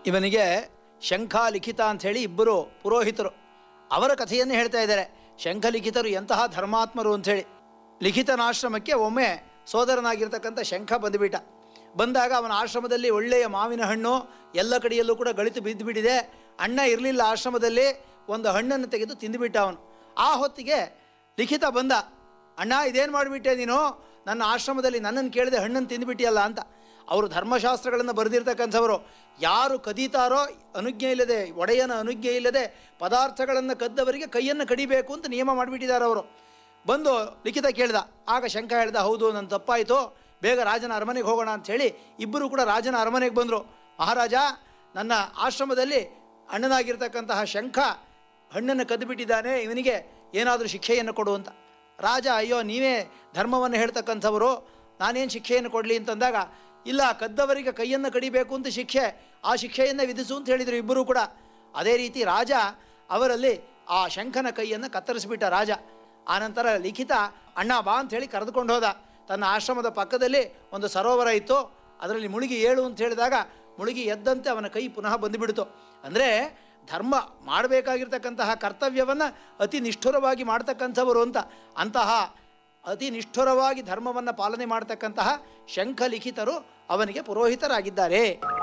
ಇವನಿಗೆ ಶಂಖ ಲಿಖಿತ ಅಂಥೇಳಿ ಇಬ್ಬರು ಪುರೋಹಿತರು ಅವರ ಕಥೆಯನ್ನೇ ಹೇಳ್ತಾ ಇದ್ದಾರೆ ಶಂಖ ಲಿಖಿತರು ಎಂತಹ ಧರ್ಮಾತ್ಮರು ಅಂಥೇಳಿ ಲಿಖಿತನ ಆಶ್ರಮಕ್ಕೆ ಒಮ್ಮೆ ಸೋದರನಾಗಿರ್ತಕ್ಕಂಥ ಶಂಖ ಬಂದುಬಿಟ್ಟ ಬಂದಾಗ ಅವನ ಆಶ್ರಮದಲ್ಲಿ ಒಳ್ಳೆಯ ಮಾವಿನ ಹಣ್ಣು ಎಲ್ಲ ಕಡೆಯಲ್ಲೂ ಕೂಡ ಗಳಿತು ಬಿದ್ದುಬಿಟ್ಟಿದೆ ಅಣ್ಣ ಇರಲಿಲ್ಲ ಆಶ್ರಮದಲ್ಲಿ ಒಂದು ಹಣ್ಣನ್ನು ತೆಗೆದು ತಿಂದುಬಿಟ್ಟ ಅವನು ಆ ಹೊತ್ತಿಗೆ ಲಿಖಿತ ಬಂದ ಅಣ್ಣ ಇದೇನು ಮಾಡಿಬಿಟ್ಟೆ ನೀನು ನನ್ನ ಆಶ್ರಮದಲ್ಲಿ ನನ್ನನ್ನು ಕೇಳಿದೆ ಹಣ್ಣನ್ನು ತಿಂದುಬಿಟ್ಟಿಯಲ್ಲ ಅಂತ ಅವರು ಧರ್ಮಶಾಸ್ತ್ರಗಳನ್ನು ಬರೆದಿರ್ತಕ್ಕಂಥವರು ಯಾರು ಕದೀತಾರೋ ಅನುಜ್ಞೆ ಇಲ್ಲದೆ ಒಡೆಯನ ಅನುಜ್ಞೆ ಇಲ್ಲದೆ ಪದಾರ್ಥಗಳನ್ನು ಕದ್ದವರಿಗೆ ಕೈಯನ್ನು ಕಡಿಬೇಕು ಅಂತ ನಿಯಮ ಮಾಡಿಬಿಟ್ಟಿದ್ದಾರೆ ಅವರು ಬಂದು ಲಿಖಿತ ಕೇಳ್ದ ಆಗ ಶಂಕ ಹೇಳ್ದ ಹೌದು ನನ್ನ ತಪ್ಪಾಯಿತು ಬೇಗ ರಾಜನ ಅರಮನೆಗೆ ಹೋಗೋಣ ಅಂಥೇಳಿ ಇಬ್ಬರು ಕೂಡ ರಾಜನ ಅರಮನೆಗೆ ಬಂದರು ಮಹಾರಾಜ ನನ್ನ ಆಶ್ರಮದಲ್ಲಿ ಅಣ್ಣನಾಗಿರ್ತಕ್ಕಂತಹ ಶಂಖ ಹಣ್ಣನ್ನು ಕದ್ದುಬಿಟ್ಟಿದ್ದಾನೆ ಇವನಿಗೆ ಏನಾದರೂ ಶಿಕ್ಷೆಯನ್ನು ಕೊಡು ಅಂತ ರಾಜ ಅಯ್ಯೋ ನೀವೇ ಧರ್ಮವನ್ನು ಹೇಳ್ತಕ್ಕಂಥವರು ನಾನೇನು ಶಿಕ್ಷೆಯನ್ನು ಕೊಡಲಿ ಅಂತಂದಾಗ ಇಲ್ಲ ಕದ್ದವರಿಗೆ ಕೈಯನ್ನು ಕಡಿಬೇಕು ಅಂತ ಶಿಕ್ಷೆ ಆ ಶಿಕ್ಷೆಯನ್ನು ವಿಧಿಸು ಅಂತ ಹೇಳಿದರು ಇಬ್ಬರೂ ಕೂಡ ಅದೇ ರೀತಿ ರಾಜ ಅವರಲ್ಲಿ ಆ ಶಂಖನ ಕೈಯನ್ನು ಕತ್ತರಿಸಿಬಿಟ್ಟ ರಾಜ ಆನಂತರ ಲಿಖಿತ ಅಣ್ಣ ಬಾ ಅಂಥೇಳಿ ಕರೆದುಕೊಂಡು ಹೋದ ತನ್ನ ಆಶ್ರಮದ ಪಕ್ಕದಲ್ಲಿ ಒಂದು ಸರೋವರ ಇತ್ತು ಅದರಲ್ಲಿ ಮುಳುಗಿ ಏಳು ಅಂತ ಹೇಳಿದಾಗ ಮುಳುಗಿ ಎದ್ದಂತೆ ಅವನ ಕೈ ಪುನಃ ಬಂದುಬಿಡ್ತು ಅಂದರೆ ಧರ್ಮ ಮಾಡಬೇಕಾಗಿರ್ತಕ್ಕಂತಹ ಕರ್ತವ್ಯವನ್ನು ಅತಿ ನಿಷ್ಠುರವಾಗಿ ಮಾಡ್ತಕ್ಕಂಥವರು ಅಂತ ಅಂತಹ ಅತಿ ನಿಷ್ಠುರವಾಗಿ ಧರ್ಮವನ್ನು ಪಾಲನೆ ಮಾಡ್ತಕ್ಕಂತಹ ಶಂಖಲಿಖಿತರು ಅವನಿಗೆ ಪುರೋಹಿತರಾಗಿದ್ದಾರೆ